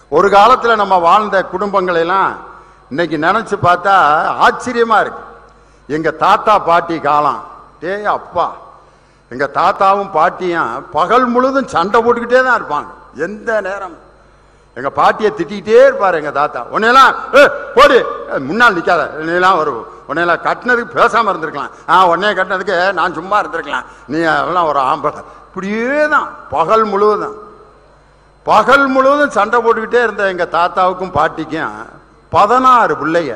ஒரு காலத்துல நம்ம வாழ்ந்த குடும்பங்களை எல்லாம் இன்னைக்கு நினைச்சு பார்த்தா ஆச்சரியமா இருக்கு எங்க தாத்தா பாட்டி காலம் டேய் அப்பா எங்க தாத்தாவும் பாட்டியும் பகல் முழுதும் சண்டை போட்டுக்கிட்டே தான் இருப்பாங்க எந்த நேரம் எங்க பாட்டியை திட்டிக்கிட்டே இருப்பாரு எங்க தாத்தா உன்னையெல்லாம் "ஏய், போடு ஏய், முன்னால் நிக்காத உன்னையெல்லாம் ஒரு உன்னையெல்லாம் கட்டினதுக்கு பேசாம இருந்திருக்கலாம் ஆ உன்னைய கட்டினதுக்கு நான் சும்மா இருந்திருக்கலாம் நீ எல்லாம் ஒரு ஆம்பளை இப்படியே தான் பகல் முழுவதும் பகல் முழுவதும் சண்டை போட்டுக்கிட்டே இருந்த எங்க தாத்தாவுக்கும் பாட்டிக்கும் பதினாறு பிள்ளைங்க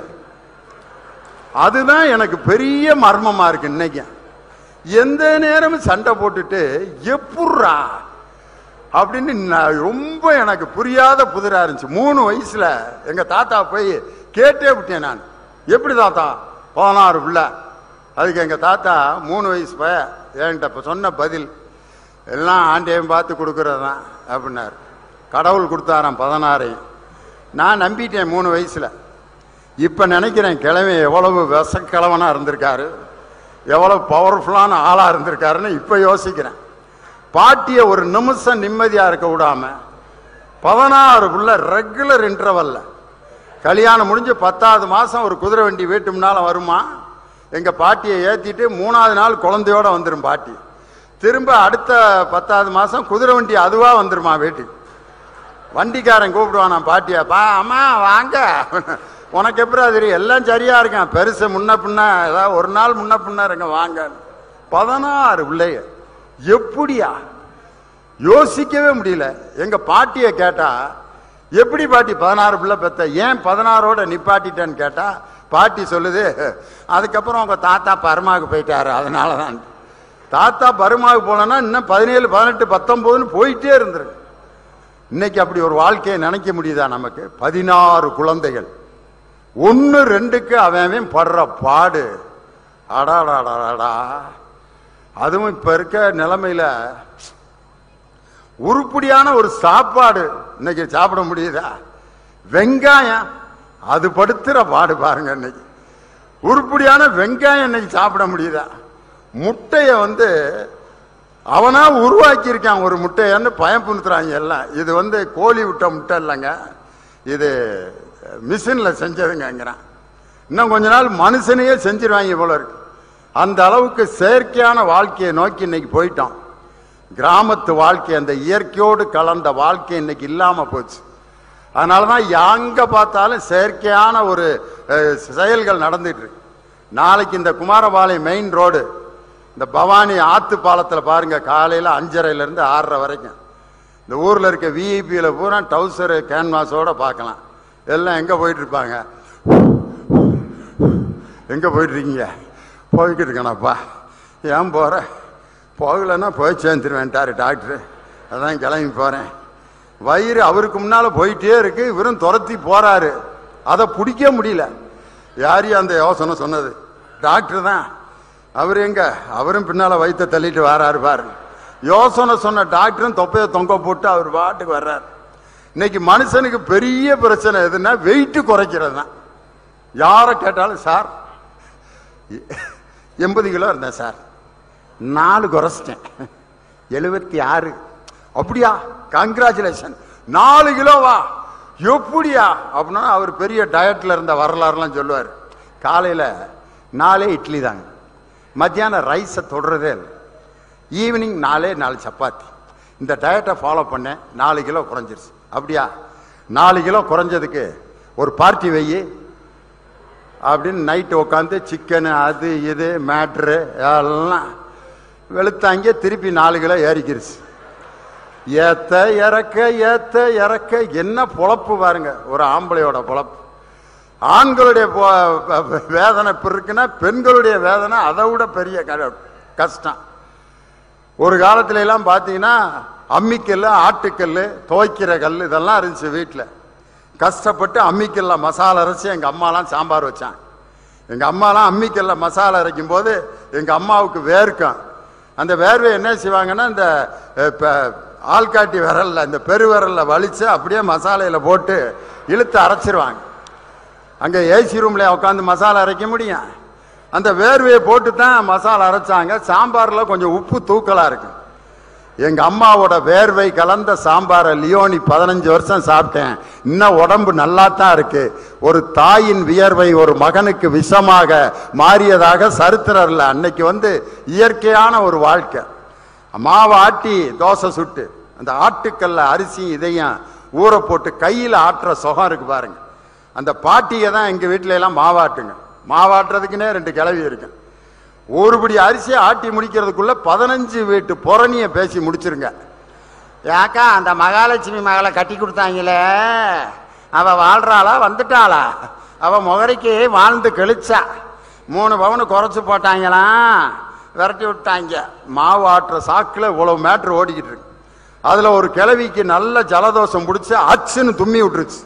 அதுதான் எனக்கு பெரிய மர்மமா இருக்கு இன்னைக்கு எந்த நேரமும் சண்டை போட்டுட்டு எப்புட்றா அப்படின்னு நான் ரொம்ப எனக்கு புரியாத புதிரா இருந்துச்சு மூணு வயசுல எங்க தாத்தா போய் கேட்டே விட்டேன் நான் எப்படி தாத்தா பதினாறு பிள்ளை அதுக்கு எங்க தாத்தா மூணு வயசு பய என்கிட்ட இப்ப சொன்ன பதில் எல்லாம் ஆண்டையும் பார்த்து கொடுக்கறது தான் அப்படின்னாரு கடவுள் கொடுத்தாராம் பதினாறையும் நான் நம்பிட்டேன் மூணு வயசுல இப்ப நினைக்கிறேன் கிழமை எவ்வளவு விசக்கிழவனா இருந்திருக்காரு எவ்வளவு பவர்ஃபுல்லான ஆளா இருந்திருக்காருன்னு இப்ப யோசிக்கிறேன் பாட்டிய ஒரு நிமிஷம் நிம்மதியா இருக்க விடாம பதினாறு புள்ள ரெகுலர் இன்டர்வல்ல கல்யாணம் முடிஞ்சு பத்தாவது மாசம் ஒரு குதிரை வண்டி வீட்டு முன்னால வருமா எங்க பாட்டியை ஏத்திட்டு மூணாவது நாள் குழந்தையோட வந்துடும் பாட்டி திரும்ப அடுத்த பத்தாவது மாசம் குதிரை வண்டி அதுவா வந்துருமா வீட்டுக்கு வண்டிக்காரன் கூப்பிடுவான் பாட்டியா பா அம்மா வாங்க உனக்கு எப்படி தெரியும் எல்லாம் சரியா இருக்கான் பெருசு முன்ன பின்ன ஏதாவது ஒரு நாள் முன்ன பின்ன இருங்க வாங்க பதினாறு பிள்ளைய எப்படியா யோசிக்கவே முடியல எங்க பாட்டியை கேட்டா எப்படி பாட்டி பதினாறு பிள்ளை பெத்த ஏன் பதினாறோட நிப்பாட்டிட்டேன்னு கேட்டா பாட்டி சொல்லுது அதுக்கப்புறம் உங்க தாத்தா பரமாவுக்கு போயிட்டாரு அதனால தான் தாத்தா பருமாவுக்கு போனோன்னா இன்னும் பதினேழு பதினெட்டு பத்தொன்பதுன்னு போயிட்டே இருந்துருக்கு இன்னைக்கு அப்படி ஒரு வாழ்க்கையை நினைக்க முடியுதா நமக்கு பதினாறு குழந்தைகள் ஒன்னு ரெண்டுக்கு அவன் அவன் படுற பாடு அடாடாடாடா அதுவும் இப்ப இருக்க நிலைமையில உருப்படியான ஒரு சாப்பாடு இன்னைக்கு சாப்பிட முடியுதா வெங்காயம் அது படுத்துற பாடு பாருங்க இன்னைக்கு உருப்படியான வெங்காயம் இன்னைக்கு சாப்பிட முடியுதா முட்டைய வந்து அவனா உருவாக்கி இருக்கான் ஒரு முட்டையன்னு பயன்படுத்துறாங்க எல்லாம் இது வந்து கோழி விட்ட முட்டை இல்லைங்க இது மிஷின்ல செஞ்சதுங்கிறான் இன்னும் கொஞ்ச நாள் மனுஷனையே செஞ்சிருவாங்க போல இருக்கு அந்த அளவுக்கு செயற்கையான வாழ்க்கையை நோக்கி இன்னைக்கு போயிட்டோம் கிராமத்து வாழ்க்கை அந்த இயற்கையோடு கலந்த வாழ்க்கை இன்னைக்கு இல்லாம போச்சு அதனாலதான் எங்க பார்த்தாலும் செயற்கையான ஒரு அஹ், செயல்கள் நடந்துட்டு இருக்கு நாளைக்கு இந்த குமாரபாளையம் மெயின் ரோடு இந்த பவானி ஆத்து பாலத்துல பாருங்க காலையில அஞ்சரைல இருந்து ஆறரை வரைக்கும் இந்த ஊர்ல இருக்க விஐபியில பூரா டவுசர் கேன்வாஸோட பார்க்கலாம் எல்லாம் எங்க போயிட்டு இருப்பாங்க எங்க போயிட்டு இருக்கீங்க போய்கிட்டு இருக்கேனப்பா ஏன் போற போகலைன்னா போய் சேர்ந்துருவேன்ட்டாரு டாக்டர் அதான் கிளம்பி போறேன் வயிறு அவருக்கு முன்னால போயிட்டே இருக்கு இவரும் துரத்தி போறாரு அதை பிடிக்க முடியல யாரையும் அந்த யோசனை சொன்னது டாக்டர் தான் அவர் எங்க அவரும் பின்னால வயித்தை தள்ளிட்டு வராரு பாரு யோசனை சொன்ன டாக்டரும் தொப்பையை தொங்க போட்டு அவர் பாட்டுக்கு வர்றாரு இன்னைக்கு மனுஷனுக்கு பெரிய பிரச்சனை எதுன்னா வெயிட் குறைக்கிறது தான் யாரை கேட்டாலும் சார் எண்பது கிலோ இருந்தேன் சார் நாலு குறைச்சிட்டேன் எழுபத்தி ஆறு அப்படியா கங்க்ராச்சுலேஷன் நாலு கிலோவா எப்படியா அப்படின்னா அவர் பெரிய டயட்ல இருந்த வரலாறுலாம் சொல்லுவார் காலையில நாலே இட்லி தாங்க மத்தியானம் ரைஸை தொடுறதே இல்லை ஈவினிங் நாலே நாலு சப்பாத்தி இந்த டயட்டை ஃபாலோ பண்ணேன் நாலு கிலோ குறைஞ்சிருச்சு அப்படியா நாலு கிலோ குறைஞ்சதுக்கு ஒரு பார்ட்டி வெயி அப்படின்னு நைட்டு உட்காந்து சிக்கனு அது இது மேட்ரு எல்லாம் வெளுத்தாங்க திருப்பி நாலு கிலோ ஏறிக்கிருச்சு ஏத்த இறக்க ஏத்த இறக்க என்ன பொழப்பு பாருங்க ஒரு ஆம்பளையோட பொழப்பு ஆண்களுடைய பொ- ப- வேதனை இப்ப இருக்குன்னா பெண்களுடைய வேதனை அதை விட பெரிய க- கஷ்டம் ஒரு காலத்துல எல்லாம் பார்த்தீங்கன்னா அம்மிக்கல் ஆட்டுக்கல் துவைக்கிற கல் இதெல்லாம் இருந்துச்சு வீட்டில் கஷ்டப்பட்டு அம்மிக்கல்ல மசாலா அரைச்சி எங்கள் அம்மாலாம் சாம்பார் வச்சான் எங்கள் அம்மாலாம் அம்மிக்கல்ல மசாலா அரைக்கும் போது எங்கள் அம்மாவுக்கு வேர்க்கும் அந்த வேர்வை என்ன செய்வாங்கன்னா இந்த அஹ், ப- ஆள்காட்டி விரல்ல இந்த பெரு விரல்ல வலிச்சு அப்படியே மசாலையில் போட்டு இழுத்து அரைச்சிருவாங்க அங்கே ஏசி ரூம்ல உட்காந்து மசாலா அரைக்க முடியும் அந்த வேர்வையை போட்டு தான் மசாலா அரைச்சாங்க சாம்பாரில் கொஞ்சம் உப்பு தூக்கலாக இருக்கு எங்க அம்மாவோட வேர்வை கலந்த சாம்பாரை லியோனி பதினஞ்சு வருஷம் சாப்பிட்டேன் இன்னும் உடம்பு நல்லா தான் இருக்கு ஒரு தாயின் வியர்வை ஒரு மகனுக்கு விஷமாக மாறியதாக சரித்திரம் இல்லை அன்னைக்கு வந்து இயற்கையான ஒரு வாழ்க்கை மாவை ஆட்டி தோசை சுட்டு அந்த ஆட்டுக்கல்ல அரிசி இதையும் ஊற போட்டு கையில் ஆட்டுற சுகம் இருக்கு பாருங்க அந்த பாட்டியை தான் எங்க வீட்டில எல்லாம் மாவாட்டுங்க மாவாட்டுறதுக்குன்னே ரெண்டு கிளவி இருக்கு ஒருபடி அரிசியை ஆட்டி முடிக்கிறதுக்குள்ள பதினஞ்சு வீட்டு புறணிய பேசி முடிச்சிருங்க ஏக்கா அந்த மகாலட்சுமி மகளை கட்டி கொடுத்தாங்களே அவ வாழ்றாளா வந்துட்டாளா அவ முகரைக்கு வாழ்ந்து கழிச்சா மூணு பவனு குறைச்சு போட்டாங்களாம் விரட்டி விட்டாங்க மாவு ஆட்டுற சாக்கில் இவ்வளவு மேட்ரு ஓடிக்கிட்டு இருக்கு அதுல ஒரு கிழவிக்கு நல்ல ஜலதோஷம் பிடிச்சி அச்சுன்னு தும்மி விட்டுருச்சு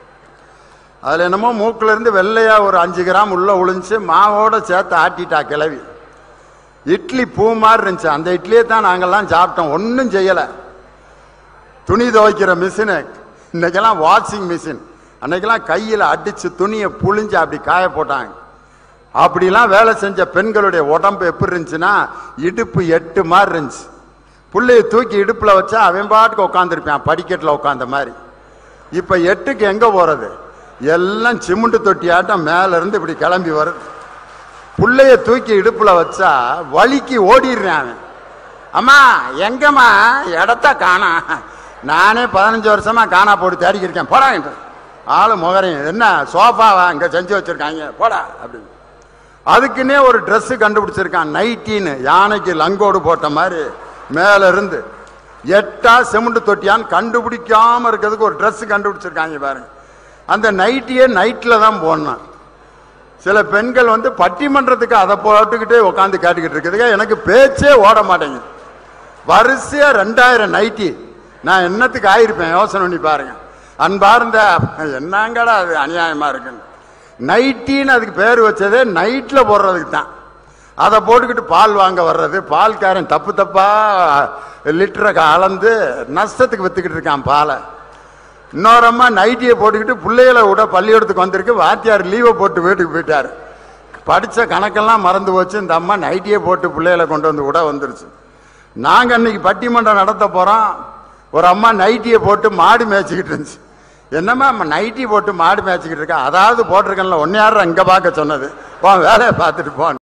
அதுல என்னமோ மூக்குல இருந்து வெள்ளையா ஒரு அஞ்சு கிராம் உள்ள ஒளிஞ்சு மாவோட சேர்த்து ஆட்டிட்டா கிளவி இட்லி பூ மாதிரி இருந்துச்சு அந்த இட்லியை தான் நாங்கெல்லாம் சாப்பிட்டோம் ஒன்றும் செய்யலை துணி துவைக்கிற மிஷினு இன்னைக்கெல்லாம் வாஷிங் மிஷின் அன்னைக்கெல்லாம் கையில் அடிச்சு துணியை புழிஞ்சு அப்படி காய போட்டாங்க அப்படிலாம் வேலை செஞ்ச பெண்களுடைய உடம்பு எப்படி இருந்துச்சுன்னா இடுப்பு எட்டு மாதிரி இருந்துச்சு புள்ளைய தூக்கி இடுப்புல வச்சா அவன் பாட்டுக்கு உட்காந்துருப்பான் படிக்கட்டில் உட்காந்த மாதிரி இப்ப எட்டுக்கு எங்க போறது எல்லாம் சிமெண்ட் தொட்டியாட்டம் மேல இருந்து இப்படி கிளம்பி வருது புள்ளைய தூக்கி இடுப்புல வச்சா வலிக்கு ஓடிடுறான் அவன் அம்மா எங்கம்மா இடத்த காணா நானே பதினஞ்சு வருஷமா காணா போட்டு தேடிக்கிட்டு இருக்கேன் போடா என்று ஆளு முகரையும் என்ன சோஃபாவா இங்க செஞ்சு வச்சிருக்காங்க போடா அப்படின்னு அதுக்குன்னே ஒரு Dress கண்டுபிடிச்சிருக்கான் நைட்டின்னு யானைக்கு லங்கோடு போட்ட மாதிரி மேல இருந்து எட்டா சிமெண்ட் தொட்டியான்னு கண்டுபிடிக்காம இருக்கிறதுக்கு ஒரு Dress கண்டுபிடிச்சிருக்காங்க பாருங்க அந்த நைட்டியே நைட்ல தான் போடணும் சில பெண்கள் வந்து பட்டிமன்றத்துக்கு அதை போட்டுக்கிட்டே உட்காந்து கேட்டுக்கிட்டு இருக்குதுங்க எனக்கு பேச்சே ஓட மாட்டேங்குது வரிசையா ரெண்டாயிரம் நைட்டி நான் என்னத்துக்கு ஆயிருப்பேன் யோசனை பண்ணி பாருங்க அன்பார்ந்த என்னங்கடா அது அநியாயமா இருக்குன்னு நைட்டின்னு அதுக்கு பேர் வச்சதே நைட்ல போடுறதுக்கு தான் அதை போட்டுக்கிட்டு பால் வாங்க வர்றது பால்காரன் தப்பு தப்பா லிட்டரை அளந்து நஷ்டத்துக்கு வித்துக்கிட்டு இருக்கான் பாலை இன்னொரு அம்மா நைட்டியை போட்டுக்கிட்டு பிள்ளைகளை விட பள்ளிக்கூடத்துக்கு வந்திருக்கு வாத்தியார் லீவை போட்டு வீட்டுக்கு போயிட்டாரு படித்த கணக்கெல்லாம் மறந்து போச்சு இந்த அம்மா நைட்டியை போட்டு பிள்ளைகளை கொண்டு வந்து விட வந்துருச்சு நாங்கள் அன்னைக்கு பட்டிமன்றம் நடத்த போகிறோம் ஒரு அம்மா நைட்டியை போட்டு மாடு மேய்ச்சிக்கிட்டு இருந்துச்சு என்னம்மா அம்மா நைட்டி போட்டு மாடு மேய்ச்சிக்கிட்டு இருக்கா அதாவது போட்டிருக்கேன்ல ஒன்னு யாரும் இங்கே பார்க்க சொன்னது போ வேலையை பார்த்துட்டு போன்னு